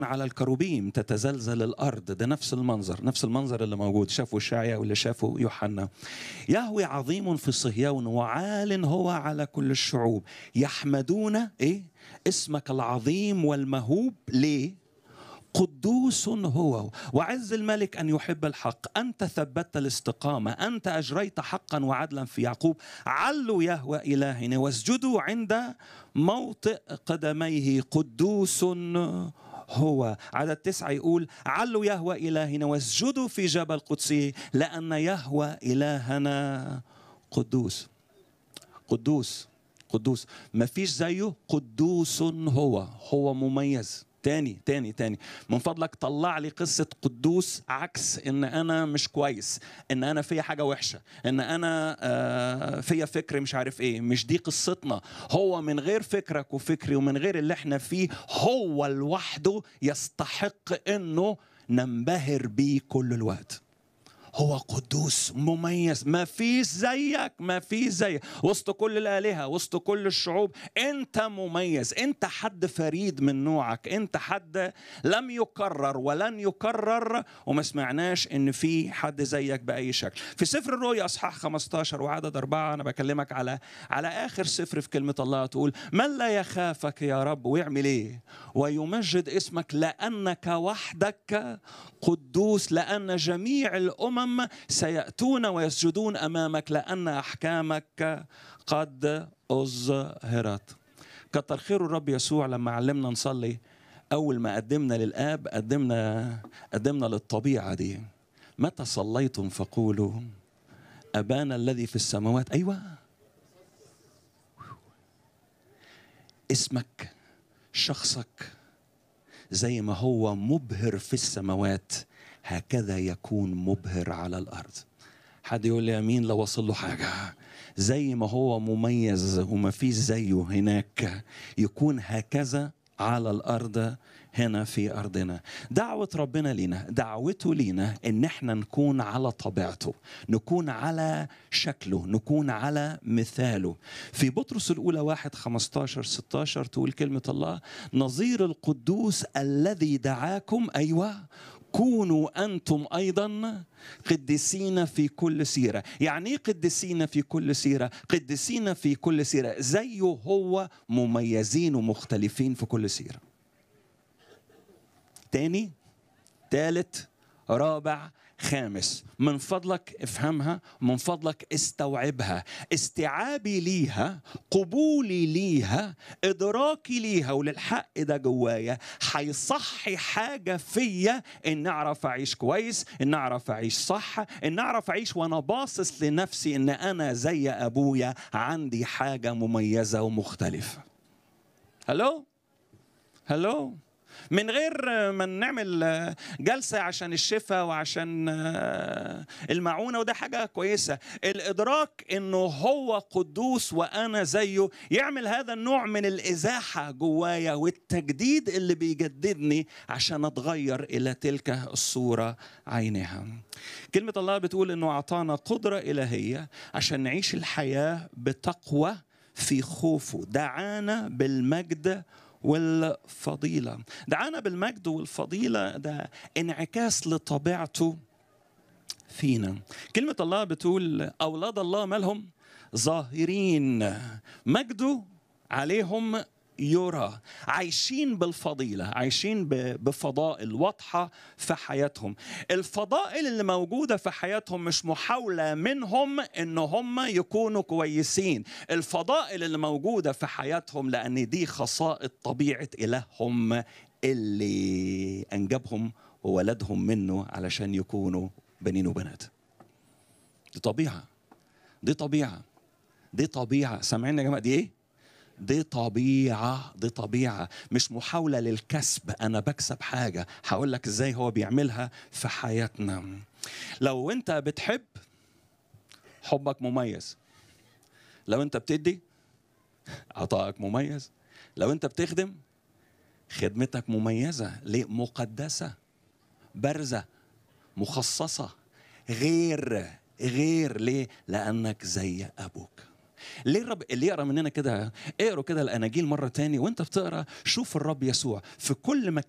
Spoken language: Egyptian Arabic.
على الكروبيم تتزلزل الارض ده نفس المنظر نفس المنظر اللي موجود شافوا شاعيا واللي شافوا يوحنا يهوي عظيم في صهيون وعال هو على كل الشعوب يحمدون ايه اسمك العظيم والمهوب ليه قدوس هو وعز الملك ان يحب الحق انت ثبتت الاستقامه انت اجريت حقا وعدلا في يعقوب علوا يهوى الهنا واسجدوا عند موطئ قدميه قدوس هو عدد تسعة يقول علوا يهوى إلهنا واسجدوا في جبل قدسه لأن يهوى إلهنا قدوس قدوس قدوس ما فيش زيه قدوس هو هو مميز تاني تاني تاني من فضلك طلع لي قصة قدوس عكس ان انا مش كويس ان انا فيا حاجة وحشة ان انا آه فيا فكر مش عارف ايه مش دي قصتنا هو من غير فكرك وفكري ومن غير اللي احنا فيه هو لوحده يستحق انه ننبهر بيه كل الوقت هو قدوس مميز ما فيش زيك ما فيش زيك وسط كل الآلهة وسط كل الشعوب أنت مميز أنت حد فريد من نوعك أنت حد لم يكرر ولن يكرر وما سمعناش أن في حد زيك بأي شكل في سفر الرؤيا أصحاح 15 وعدد أربعة أنا بكلمك على على آخر سفر في كلمة الله تقول من لا يخافك يا رب ويعمل إيه ويمجد اسمك لأنك وحدك قدوس لأن جميع الأمم الأمم سيأتون ويسجدون أمامك لأن أحكامك قد أظهرت كتر خير الرب يسوع لما علمنا نصلي أول ما قدمنا للآب قدمنا قدمنا للطبيعة دي متى صليتم فقولوا أبانا الذي في السماوات أيوة اسمك شخصك زي ما هو مبهر في السماوات هكذا يكون مبهر على الارض حد يقول لي امين لو وصل له حاجه زي ما هو مميز وما فيش زيه هناك يكون هكذا على الارض هنا في ارضنا دعوه ربنا لينا دعوته لينا ان احنا نكون على طبيعته نكون على شكله نكون على مثاله في بطرس الاولى واحد 15 16 تقول كلمه الله نظير القدوس الذي دعاكم ايوه كونوا انتم ايضا قديسين في كل سيره يعني ايه قديسين في كل سيره قديسين في كل سيره زيه هو مميزين ومختلفين في كل سيره تاني تالت رابع خامس من فضلك افهمها من فضلك استوعبها استيعابي ليها قبولي ليها ادراكي ليها وللحق ده جوايا هيصحي حاجه فيا ان اعرف اعيش كويس ان اعرف اعيش صح ان اعرف اعيش وانا باصص لنفسي ان انا زي ابويا عندي حاجه مميزه ومختلفه هلو هلو من غير ما نعمل جلسة عشان الشفاء وعشان المعونة وده حاجة كويسة الإدراك أنه هو قدوس وأنا زيه يعمل هذا النوع من الإزاحة جوايا والتجديد اللي بيجددني عشان أتغير إلى تلك الصورة عينها كلمة الله بتقول أنه أعطانا قدرة إلهية عشان نعيش الحياة بتقوى في خوفه دعانا بالمجد والفضيلة دعانا بالمجد والفضيلة ده انعكاس لطبيعته فينا كلمة الله بتقول أولاد الله مالهم ظاهرين مجده عليهم يرى عايشين بالفضيلة عايشين بفضائل واضحة في حياتهم الفضائل اللي موجودة في حياتهم مش محاولة منهم ان هم يكونوا كويسين الفضائل اللي موجودة في حياتهم لان دي خصائص طبيعة إلههم اللي أنجبهم وولدهم منه علشان يكونوا بنين وبنات دي طبيعة دي طبيعة دي طبيعة سامعين يا جماعة دي ايه؟ دي طبيعة دي طبيعة مش محاولة للكسب أنا بكسب حاجة هقول لك إزاي هو بيعملها في حياتنا لو أنت بتحب حبك مميز لو أنت بتدي عطائك مميز لو أنت بتخدم خدمتك مميزة ليه مقدسة بارزة مخصصة غير غير ليه لأنك زي أبوك ليه الرب اللي يقرا مننا كده اقروا كده الاناجيل مره تاني وانت بتقرا شوف الرب يسوع في كل مكان